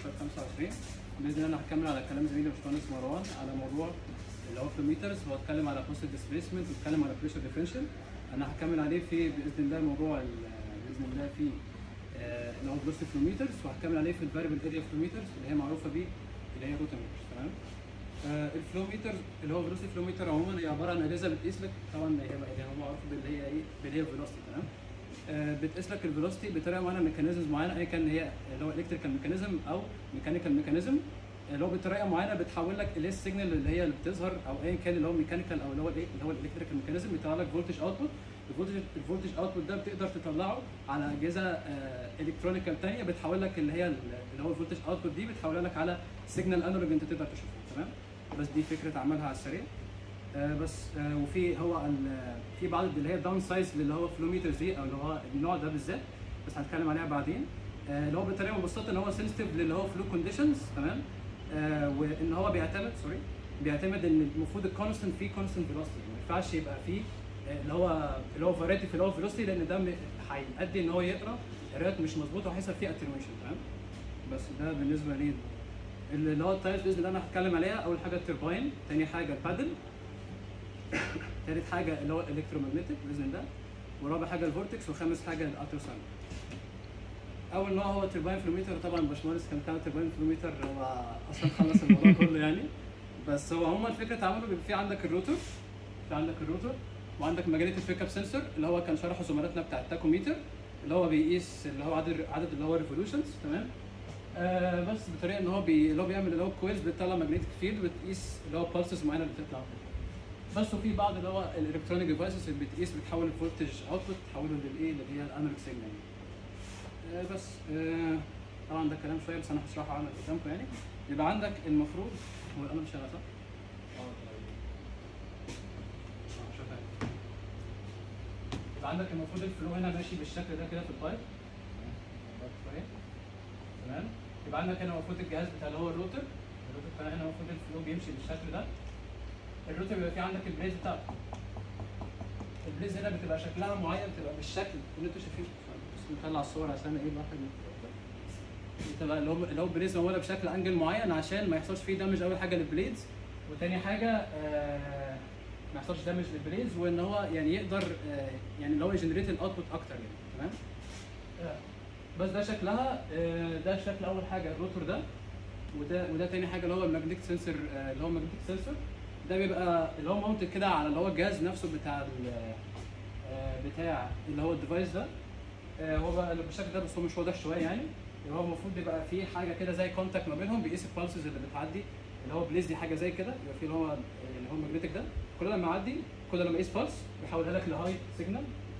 12 25 باذن الله انا هكمل على كلام زميلي باشمهندس مروان على موضوع اللي هو فلوميترز هو اتكلم على بوست ديسبيسمنت واتكلم على بريشر ديفرنشال انا هكمل عليه في باذن الله موضوع ال- باذن الله في آه، اللي هو بوست فلوميترز وهكمل عليه في الفاريبل اريا فلوميترز اللي هي معروفه بيه اللي هي روتاميترز تمام آه، الفلوميتر اللي هو فيلوسيتي فلوميتر عموما هي عباره عن اجهزه بتقيس لك طبعا هي هي معروفه باللي هي ايه باللي هي فيلوسيتي تمام آه، بتقيس لك الفيلوسيتي بطريقه معينه ميكانيزمز معينه ايا كان هي اللي هو الكتريكال ميكانيزم او ميكانيكال ميكانيزم اللي هو بطريقه معينه بتحول لك اللي السيجنال اللي هي اللي بتظهر او ايا كان اللي هو ميكانيكال او اللي هو الايه اللي هو الالكتريكال ميكانيزم بيطلع لك فولتج اوتبوت الفولتج الفولتج اوتبوت ده بتقدر تطلعه على اجهزه الكترونيكال ثانيه بتحول لك اللي هي اللي هو الفولتج اوتبوت دي بتحولها لك على سيجنال انالوج انت تقدر تشوفه تمام بس دي فكره عملها على السريع آه، بس آه، وفي هو ال- في بعض اللي هي داون سايز اللي هو فلوميترز دي او اللي هو النوع ده بالذات بس هنتكلم عليها بعدين آه، اللي هو بطريقه مبسطه ان هو سنسيتيف للي هو فلو كونديشنز تمام آه، وان هو بيعتمد سوري بيعتمد ان المفروض الكونستنت فيه كونستنت فيلوسيتي ما ينفعش يبقى فيه آه، اللي هو اللي هو فاريتي في اللي هو فيلوسيتي لان ده م- هيؤدي ان هو يقرا قراءات مش مظبوطه وهيحصل فيه اتنويشن تمام بس ده بالنسبه لي اللي هو التايلز باذن الله انا هتكلم عليها اول حاجه الترباين ثاني حاجه البادل ثالث حاجه اللي هو الالكترومagnetic باذن الله ورابع حاجه الفورتكس وخامس حاجه الالتراساوند اول نوع هو الترباين فلوميتر طبعا الباشمهندس كان بتاع الترباين فلوميتر هو اصلا خلص الموضوع كله يعني بس هو عموما فكره عمله بيبقى في عندك الروتور في عندك الروتور وعندك ماجنتيك بيك اب سنسور اللي هو كان شرحه زملاتنا بتاع التاكوميتر اللي هو بيقيس اللي هو عدد عدد اللي هو ريفولوشنز تمام آه بس بطريقه ان هو بي اللي هو بيعمل اللي هو كويلز بتطلع ماجنتيك فيلد وبتقيس اللي هو بالسز معينه اللي بتطلع بس وفي بعض اللي هو الالكترونيك ديفايسز اللي بتقيس بتحول الفولتج اوتبوت تحوله للايه اللي هي الانالوج سيجنال آه بس آه طبعا ده كلام شويه بس انا هشرحه عمل قدامكم يعني يبقى عندك المفروض هو القلم شغال صح؟ آه، شغال. يبقى عندك المفروض الفلو هنا ماشي بالشكل ده كده في البايب تمام. شويه تمام يبقى عندك هنا المفروض الجهاز بتاع اللي هو الروتر الروتر بتاع هنا المفروض الفلو بيمشي بالشكل ده الروتر بيبقى فيه عندك البليز بتاعته البليز هنا بتبقى شكلها معين بتبقى بالشكل اللي انتوا شايفينه بس نطلع الصور عشان ايه الواحد بتبقى اللي هو اللي هو البليز معموله بشكل انجل معين عشان ما يحصلش فيه دامج اول حاجه للبليدز وتاني حاجه آه ما يحصلش دامج للبليدز وان هو يعني يقدر آه يعني اللي هو يجنريت الاوتبوت اكتر يعني تمام آه، بس ده شكلها آه، ده شكل اول حاجه الروتور ده وده وده تاني حاجه اللي هو الماجنتيك سنسور اللي هو الماجنتيك سنسور ده بيبقى اللي هو ماونتد كده على اللي هو الجهاز نفسه بتاع ال- آه، بتاع اللي هو الديفايس ده آه، هو بقى بالشكل ده بس هو مش واضح شويه يعني اللي هو المفروض يبقى فيه حاجه كده زي كونتاكت ما بينهم بيقيس البالسز اللي بتعدي اللي هو بليز دي حاجه زي كده يبقى فيه اللي هو اللي هو الماجنتيك ده كل لما يعدي كل لما يقيس بالس بيحولها لك لهاي سيجنال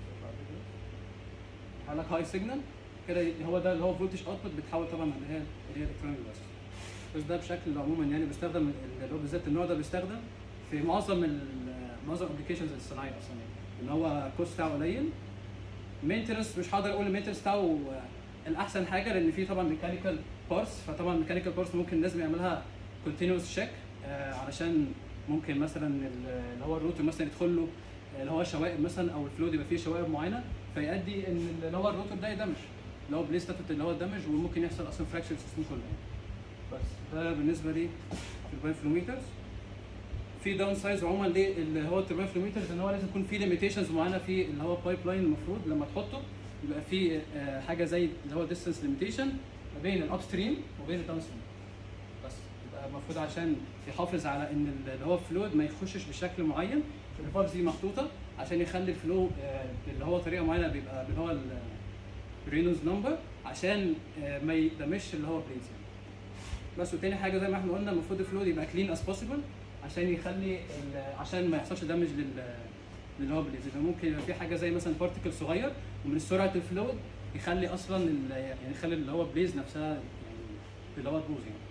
بيحول لك هاي سيجنال كده هو ده اللي هو فولتج اوتبوت بيتحول طبعا اللي هي اللي هي الكترونيك بس بس ده بشكل عموما يعني بيستخدم اللي هو بالذات النوع ده بيستخدم في معظم ال معظم الابلكيشنز الصناعيه اصلا يعني ان هو الكوست بتاعه قليل مينتنس مش هقدر اقول المينتنس بتاعه آه، الاحسن حاجه لان في طبعا ميكانيكال بارس فطبعا الميكانيكال بارس ممكن لازم يعملها كونتينوس تشيك علشان ممكن مثلا ال- اللي هو الروتر مثلا يدخل له اللي هو شوائب مثلا او الفلود يبقى فيه شوائب معينه فيؤدي ان اللي هو الروتر ده يدمج اللي هو بليس ستاتوت اللي هو الدمج وممكن يحصل اصلا فراكشر السيستم كله يعني. بس ده بالنسبه لي التربين فلوميترز في داون سايز عموما ليه اللي هو التربين فلوميترز ان هو لازم يكون في ليميتيشنز معينه في اللي هو البايب لاين المفروض لما تحطه يبقى في آه، حاجه زي اللي هو ديستانس ليميتيشن ما بين الاب ستريم وبين الداون ستريم بس يبقى المفروض عشان يحافظ على ان اللي هو الفلود ما يخشش بشكل معين الريفالفز دي محطوطه عشان يخلي الفلو آه، اللي هو طريقه معينه بيبقى اللي هو الرينوز نمبر عشان آه، ما يدمجش اللي هو بليز يعني بس وتاني حاجه زي ما احنا قلنا المفروض الفلود يبقى كلين از بوسيبل عشان يخلي ال- عشان ما يحصلش دامج لل اللي هو بليز يبقى ممكن يبقى في حاجه زي مثلا بارتيكل صغير ومن سرعه الفلود يخلي اصلا ال- يعني يخلي اللي هو بليز نفسها يعني اللي هو تبوظ يعني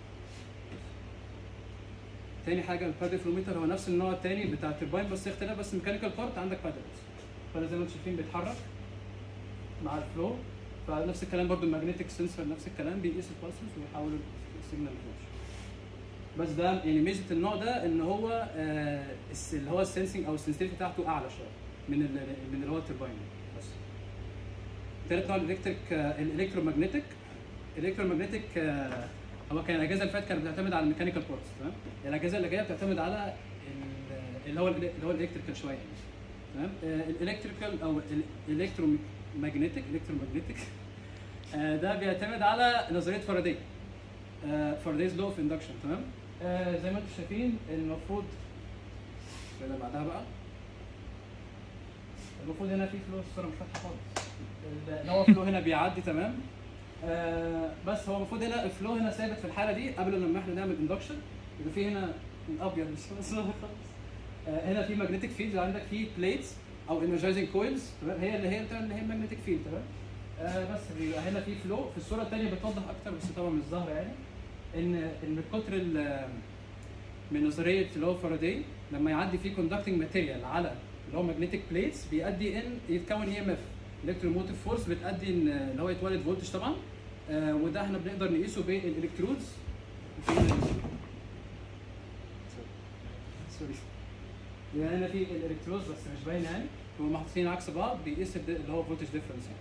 تاني حاجه البادل فلوميتر هو نفس النوع التاني بتاع الترباين بس اختلاف بس ميكانيكال بارت عندك بادلز فده زي ما انتم شايفين بيتحرك مع الفلو فنفس الكلام برضو الماجنتيك سنسور نفس الكلام بيقيس البالسز ويحول السيجنال لفوش بس ده يعني ميزه النوع ده ان هو آه الس- اللي هو السنسنج او السنسيتيفيتي بتاعته اعلى شويه من ال من اللي هو الترباين بس تالت نوع الالكتريك الالكترومagnetic الالكترومagnetic آه هو كان الاجهزه اللي فاتت كانت بتعتمد على الميكانيكال بارتس تمام الاجهزه اللي جايه بتعتمد على ال- اللي هو اللي هو الالكتريكال شويه يعني. تمام آه، الالكتريكال او الالكترو ماجنتيك الكترو ماجنتيك ده بيعتمد على نظريه فاراداي فارادايز لو اوف اندكشن تمام آه، زي ما انتم شايفين المفروض كده بعدها بقى المفروض هنا في فلو الصوره مش واضحه خالص اللي هو فلو هنا بيعدي تمام آه بس هو المفروض هنا الفلو هنا ثابت في الحاله دي قبل لما احنا نعمل اندكشن يبقى في هنا الابيض مش مش واضح خالص آه هنا في ماجنتيك فيلد عندك في بليتس او انرجايزنج كويلز تمام هي اللي هي بتعمل اللي هي الماجنتيك فيلد تمام آه بس بيبقى هنا في فلو في الصوره الثانيه بتوضح اكتر بس طبعا مش ظاهره يعني ان ان من كتر ال- من نظريه اللي هو فاراداي لما يعدي فيه كوندكتنج ماتيريال على اللي هو ماجنتيك بليتس بيؤدي ان يتكون اي ام اف الكتروموتيف فورس بتؤدي ان اللي هو يتولد فولتج طبعا آه وده احنا بنقدر نقيسه بالالكترودز سوري يعني هنا في الالكترودز بس مش باين يعني هم محطوطين عكس بعض بيقيس الد- اللي هو فولتج ديفرنس يعني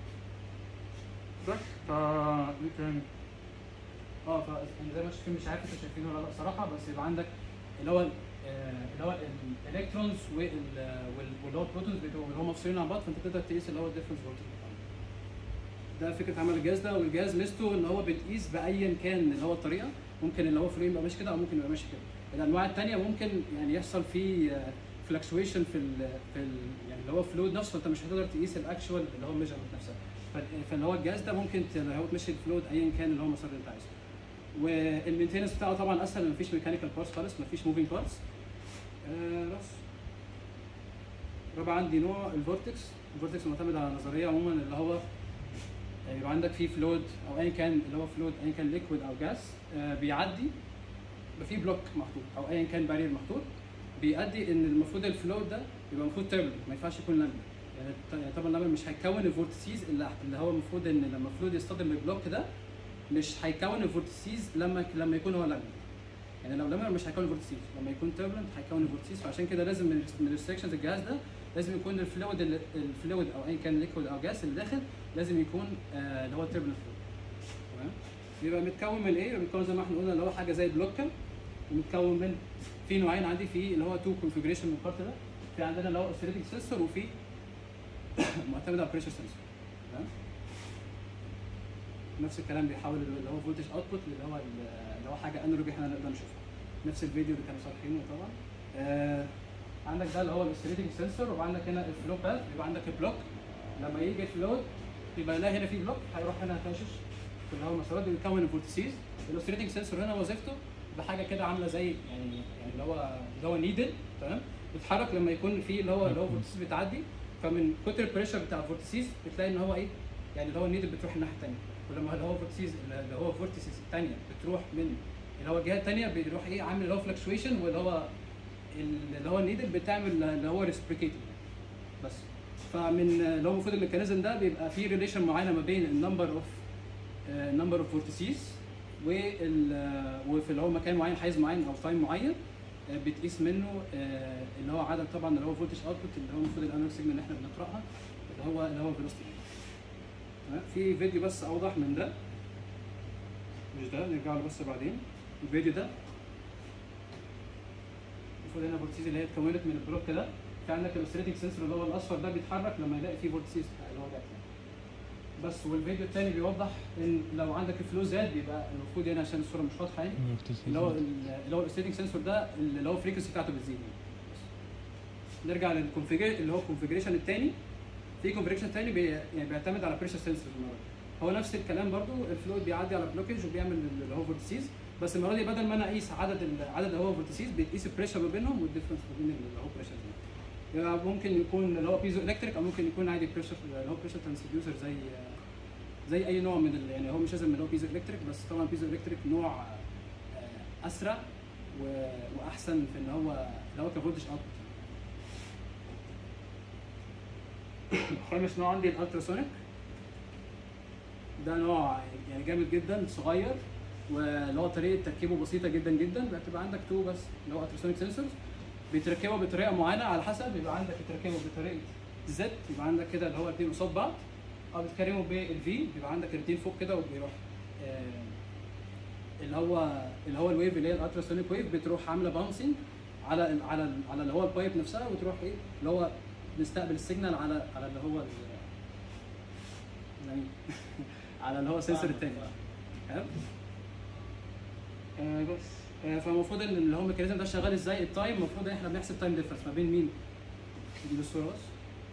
بس ف إيه تاني؟ اه ف زي ما شايفين مش عارف انتوا شايفينه ولا لا صراحه بس يبقى عندك اللي هو آه، اللي هو الالكترونز وال- وال- واللي هو البروتونز بيبقوا اللي هم مفصولين عن بعض فانت تقدر تقيس اللي هو الديفرنس فولتج ده فكره عمل الجهاز ده والجهاز ميزته ان هو بتقيس بايا كان اللي هو الطريقه ممكن اللي هو فلو يبقى ماشي كده او ممكن يبقى ماشي كده الانواع الثانيه ممكن يعني يحصل فيه فلكشويشن في ال في ال يعني اللي هو فلويد نفسه فانت مش هتقدر تقيس الاكشوال اللي هو ميجرمنت نفسها ف- فاللي هو الجهاز ده ممكن ت- اللي هو تمشي الفلويد ايا كان اللي هو المسار اللي انت عايزه والمينتيننس بتاعه طبعا اسهل مفيش ميكانيكال بارتس خالص مفيش موفينج بارتس آه بس رابع عندي نوع الفورتكس الفورتكس معتمد على نظريه عموما اللي هو يعني يبقى عندك فيه فلويد او ايا كان اللي هو فلويد ايا كان ليكويد او جاس آه بيعدي يبقى فيه بلوك محطوط او ايا كان بارير محطوط بيؤدي ان المفروض الفلويد ده يبقى المفروض تيربل ما ينفعش يكون لامبل يعني ط- يعني طبعا اللامبل مش هيكون الفورتسيز اللي اللي هو المفروض ان لما الفلويد يصطدم بالبلوك ده مش هيكون الفورتسيز لما لما يكون هو لامبل يعني لو لامبل مش هيكون الفورتسيز لما يكون تيربلنت هيكون الفورتسيز فعشان كده لازم من من ريستريكشنز الجهاز ده لازم يكون الفلويد اللي- الفلويد او ايا كان ليكويد او جاس اللي داخل لازم يكون آه، اللي هو التيربلنت فلويد تمام بيبقى متكون من ايه؟ متكون زي ما احنا قلنا اللي هو حاجه زي بلوكر ومتكون من في نوعين عندي في اللي هو تو كونفجريشن من البارت ده في عندنا اللي هو اوسيليتنج سنسور وفي معتمد على بريشر سنسور تمام نفس الكلام بيحول اللي هو فولتج اوتبوت اللي هو اللي هو حاجه انالوج احنا نقدر نشوفها نفس الفيديو اللي كانوا صارحينه طبعا آه عندك ده اللي هو الاوسيليتنج سنسور وعندك هنا الفلو باث يبقى عندك البلوك لما يجي الفلود يبقى يلاقي هنا في بلوك هيروح هنا كاشش في اللي هو المسارات اللي بيكون الفورتسيز الاوسيليتنج سنسور هنا وظيفته بحاجه كده عامله زي يعني يعني اللي هو اللي هو نيدل تمام بيتحرك لما يكون في اللي هو اللي هو فورتسيز بتعدي فمن كتر البريشر بتاع الفورتسيز بتلاقي ان هو ايه يعني اللي هو النيدل بتروح الناحيه الثانيه ولما اللي هو فورتسيز اللي هو فورتسيز الثانيه بتروح من اللي هو الجهه الثانيه بيروح ايه عامل اللي هو فلكشويشن واللي هو اللي هو النيدل بتعمل اللي هو ريسبريكيتنج بس فمن اللي هو المفروض الميكانيزم ده بيبقى فيه ريليشن معينه ما بين النمبر اوف نمبر اوف فورتسيز وال وفي اللي هو مكان معين حيز معين او تايم معين آه، بتقيس منه آه، اللي هو عدد طبعا اللي هو فولتج اوتبوت اللي هو المفروض الانالوج سيجنال اللي احنا بنقراها اللي هو اللي هو فيلوسيتي في فيديو بس اوضح من ده مش ده نرجع له بس بعدين الفيديو ده المفروض هنا فورتسيز اللي هي اتكونت من البلوك ده في عندك الاوسيليتنج سنسور اللي هو الاصفر ده بيتحرك لما يلاقي فيه فورتسيز اللي هو ده بس والفيديو الثاني بيوضح ان لو عندك الفلو زاد بيبقى المفروض هنا عشان الصوره مش واضحه يعني اللي هو اللي هو الاوسيليتنج سنسور ده اللي هو الفريكونسي بتاعته بتزيد يعني. بس. نرجع للكونفيجر اللي هو الكونفيجريشن الثاني في كونفيجريشن ثاني بي... يعني بيعتمد على بريشر سنسور المره دي. هو نفس الكلام برضو الفلويد بيعدي على بلوكج وبيعمل اللي هو فورتسيز بس المره دي بدل ما انا اقيس عدد العدد اللي هو فورتسيز بتقيس البريشر ما بينهم والديفرنس ما بين اللي هو بريشر يعني ممكن يكون اللي هو بيزو الكتريك او ممكن يكون عادي بريشر اللي هو بريشر ترانسديوسر زي زي اي نوع من ال... يعني هو مش لازم اللي هو بيزو الكتريك بس طبعا بيزو الكتريك نوع آه، اسرع و... واحسن في ان هو اللي هو كفولتج اوتبوت خامس نوع عندي الالتراسونيك ده نوع يعني جامد جدا صغير واللي هو طريقه تركيبه بسيطه جدا جدا بتبقى عندك تو بس اللي هو التراسونيك سنسورز بيتركبوا بطريقه معينه على حسب يبقى عندك يتركبوا بطريقه زد يبقى عندك كده اللي هو الاثنين قصاد بعض او بتكرموا بالفي بيبقى عندك الاثنين فوق كده وبيروح آه، اللي هو اللي هو الويف اللي هي الالتراسونيك ويف بتروح عامله باونسنج على ال على ال على اللي هو البايب نفسها وتروح ايه اللي هو بيستقبل السيجنال على على اللي هو ال- يعني على اللي هو السنسور التاني تمام آه بس آه فالمفروض ان اللي هو الميكانيزم ده شغال ازاي التايم المفروض ان احنا بنحسب تايم ديفرنس ما بين مين دي بالصوره بس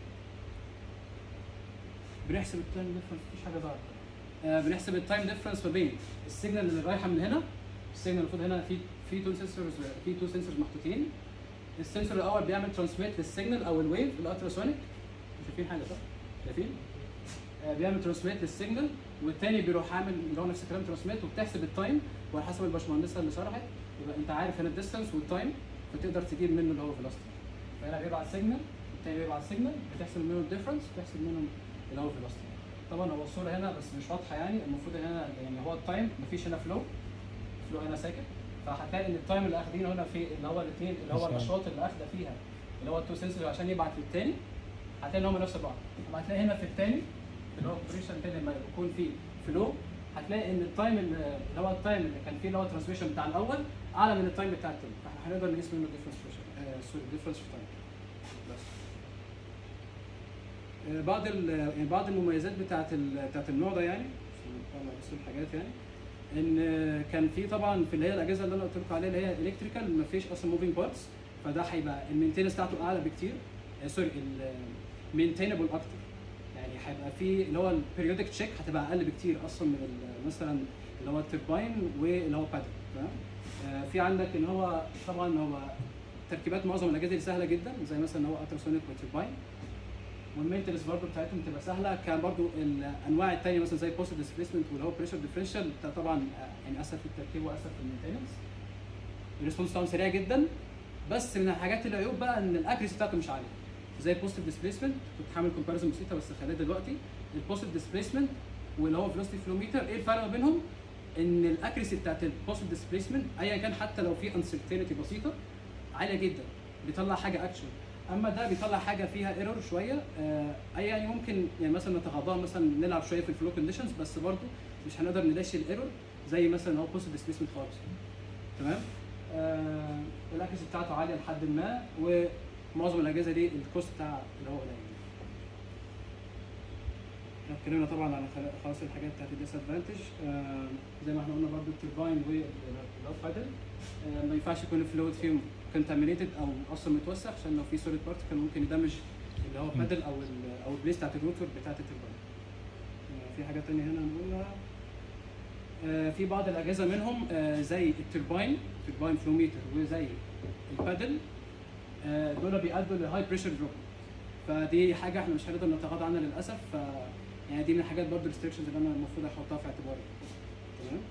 بنحسب التايم ديفرنس مفيش حاجه ظاهره آه بنحسب التايم ديفرنس ما بين السيجنال اللي رايحه من هنا السيجنال المفروض هنا في في تو سنسورز في تو سنسورز محطوطين السنسور الاول بيعمل ترانسميت للسيجنال او الويف الالتراسونيك شايفين حاجه صح؟ شايفين؟ آه، بيعمل ترانسميت للسيجنال والتاني بيروح عامل اللي هو نفس الكلام ترانسميت وبتحسب التايم وعلى حسب الباشمهندسه اللي شرحت يبقى انت عارف هنا الديستانس والتايم فتقدر تجيب منه اللي هو فيلوسيتي فهنا بيبعت سيجنال التاني بيبعت سيجنال بتحسب منه الديفرنس بتحسب منه اللي هو فيلوسيتي طبعا هو الصوره هنا بس مش واضحه يعني المفروض هنا يعني هو التايم مفيش هنا فلو فلو هنا ساكت فهتلاقي ان التايم اللي اخدينه هنا في اللي هو الاثنين اللي هو مش الاشواط اللي اخده فيها اللي هو التو سنسور عشان يبعت للتاني هتلاقي ان هم نفس بعض اما هتلاقي هنا في التاني اللي هو اوبريشن تاني لما يكون فيه فلو هتلاقي ان التايم اللي اللي هو التايم اللي كان فيه اللي هو الترانسميشن بتاع الاول اعلى من التايم بتاع التاني فاحنا هنقدر نقيس منه الديفرنس سوري الديفرنس في التايم بس آه، بعض ال- يعني بعض المميزات بتاعت ال- بتاعت النوع ده يعني عشان نطلع بس الحاجات يعني ان آه، كان في طبعا في اللي هي الاجهزه اللي انا قلت لكم عليها اللي هي الكتريكال ما فيش اصلا موفينج بارتس فده هيبقى المينتيننس بتاعته اعلى بكتير آه، سوري المينتينبل اكتر يعني هيبقى في اللي هو البيريودك تشيك هتبقى اقل بكتير اصلا من ال- مثلا اللي هو الترباين واللي هو بادل تمام آه، في عندك ان هو طبعا هو تركيبات معظم الاجهزه دي سهله جدا زي مثلا هو التراسونيك والترباين والمينتنس برضه بتاعتهم تبقى سهله كان برضه الانواع الثانيه مثلا زي بوست ديسبيسمنت واللي هو بريشر ديفرنشال ده طبعا آه، يعني اسهل في التركيب واسهل في المينتنس الريسبونس بتاعهم سريع جدا بس من الحاجات العيوب بقى ان الاكريسي بتاعته مش عاليه زي البوست ديسبيسمنت كنت هعمل كومباريزون بسيطه بس خليها دلوقتي البوست ديسبيسمنت واللي هو فيلوسيتي فلوميتر ايه الفرق ما بينهم؟ ان الاكريسي بتاعت البوست ديسبيسمنت ايا كان حتى لو في انسرتينتي بسيطه عاليه جدا بيطلع حاجه اكشن اما ده بيطلع حاجه فيها ايرور شويه آه اي يعني ممكن يعني مثلا نتغاضاها مثلا نلعب شويه في الفلو كونديشنز بس برضه مش هنقدر نداشي الايرور زي مثلا هو بوست ديسبيسمنت خالص تمام آه الاكريسي بتاعته عاليه لحد ما ومعظم الاجهزه دي الكوست بتاع اللي هو قليل احنا اتكلمنا طبعا على خل- خلاص الحاجات بتاعت الديس ادفانتج آه زي ما احنا قلنا برضو الترباين واللوف بادل آه ما ينفعش يكون الفلويد فيهم كونتامينيتد او اصلا متوسخ عشان لو في سوليد بارت كان ممكن يدمج اللي هو بادل او ال او البليس بتاعت الروتور بتاعت الترباين آه في حاجات تانية هنا نقولها آه في بعض الاجهزه منهم آه زي الترباين ترباين فلوميتر وزي البادل آه دول بيأدوا لهاي بريشر دروب فدي حاجه احنا مش هنقدر نتغاضى عنها للاسف ف يعني دي من الحاجات برضه ريستريكشنز اللي انا المفروض احطها في اعتباري تمام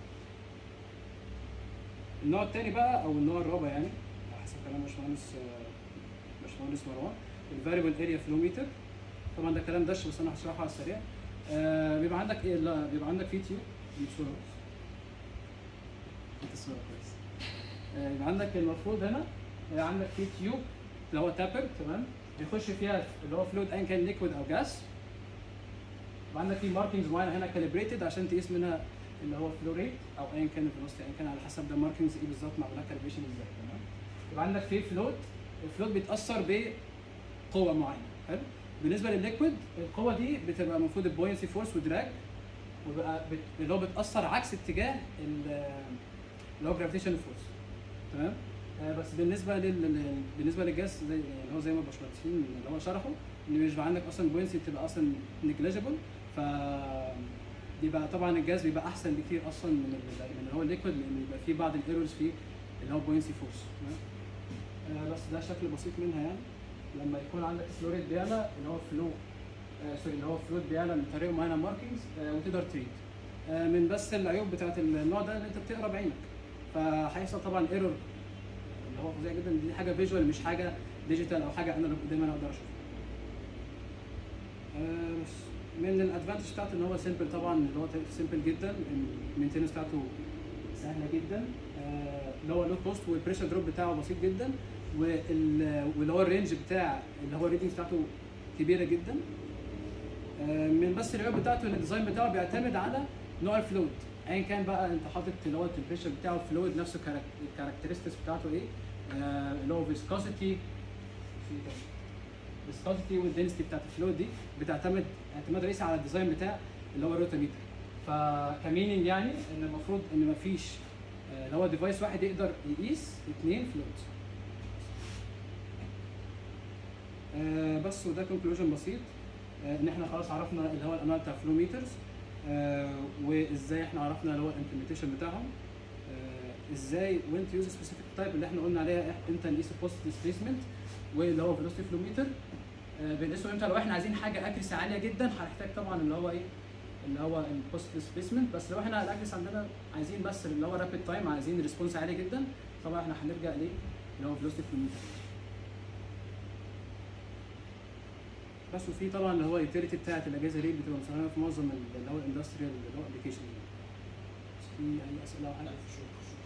النوع الثاني بقى او النوع الرابع يعني على حسب كلام باشمهندس آه، باشمهندس مروان الفاريبل اريا فلوميتر طبعا ده كلام دش بس انا هشرحه على السريع آه بيبقى عندك ايه لا بيبقى عندك فيه تيوب دي صوره بس انت الصوره كويس آه يبقى عندك المفروض هنا آه، عندك فيه تيوب اللي هو تابر تمام بيخش فيها اللي هو فلويد ايا كان ليكويد او جاس يبقى عندك في ماركينجز معينه هنا كاليبريتد عشان تقيس منها اللي هو فلو ريت او ايا كان الفيلوسيتي ايا كان على حسب ده ماركينجز ايه بالظبط معمولها كاليبريشن ازاي تمام يبقى عندك في فلوت الفلوت بيتاثر بقوه معينه حلو بالنسبه للليكويد القوه دي بتبقى المفروض البوينسي فورس ودراج وبقى بت... اللي هو بتاثر عكس اتجاه ال- اللي هو جرافيتيشن فورس تمام آه، بس بالنسبه لل لل- بالنسبه للجاز زي اللي هو زي ما الباشمهندسين اللي هو شرحوا ان مش بيبقى عندك اصلا بوينسي بتبقى اصلا نيجليجيبل ف بيبقى طبعا الجاز بيبقى احسن بكتير اصلا من ال- من اللي هو الليكويد لان بيبقى فيه بعض الايرورز فيه اللي هو بوينسي فورس تمام آه، بس ده شكل بسيط منها يعني لما يكون عندك فلو ريت بيعلى اللي هو فلو آه سوري اللي هو فلويد بيعلى من طريقه معينه ماركينجز آه وتقدر تريد آه من بس العيوب بتاعت النوع ده ان انت بتقرا بعينك فهيحصل طبعا ايرور اللي هو فظيع جدا دي حاجه فيجوال مش حاجه ديجيتال او حاجه انا قدامي انا اقدر اشوفها آه بس من الادفانتج بتاعته ان هو سيمبل طبعا اللي هو سيمبل جدا المينتنس بتاعته سهله جدا آه، اللي هو لو كوست والبريشر دروب بتاعه بسيط جدا وال- واللي هو الرينج بتاع اللي هو الريدنجز بتاعته كبيره جدا آه، من بس العيوب بتاعته ان الديزاين بتاعه بيعتمد على نوع الفلويد ايا كان بقى انت حاطط اللي هو التمبريتشر بتاعه الفلويد نفسه الكاركترستكس بتاعته ايه آه، اللي هو فيسكوسيتي الفيسكوسيتي والدنسيتي بتاعت الفلويد دي بتعتمد اعتماد رئيسي على الديزاين بتاع اللي هو الروتاميتر فكمينينج يعني ان المفروض ان مفيش آه، اللي هو ديفايس واحد يقدر يقيس اثنين فلويدز آه، بس وده كونكلوجن بسيط آه، ان احنا خلاص عرفنا اللي هو الانواع بتاع فلو ميترز وازاي احنا عرفنا اللي هو الامبلمنتيشن بتاعهم آه، ازاي وين تو يوز سبيسيفيك تايب اللي احنا قلنا عليها إح- امتى نقيس البوست ديسبيسمنت واللي هو فيلوسيتي فلو ميتر بنقيسه امتى لو احنا عايزين حاجه اكريسي عاليه جدا هنحتاج طبعا اللي هو ايه اللي هو البوست ديسبيسمنت بس لو احنا الاكريسي عندنا عايزين بس اللي هو رابيد تايم عايزين ريسبونس عالي جدا طبعا احنا هنرجع ليه اللي هو فيلوسيتي فلو ميتر بس وفي طبعا اللي هو اليوتيليتي بتاعت الاجهزه دي بتبقى مستخدمه في معظم ال- اللي هو الاندستريال اللي هو ابلكيشن في اي اسئله او حاجه لا شكرا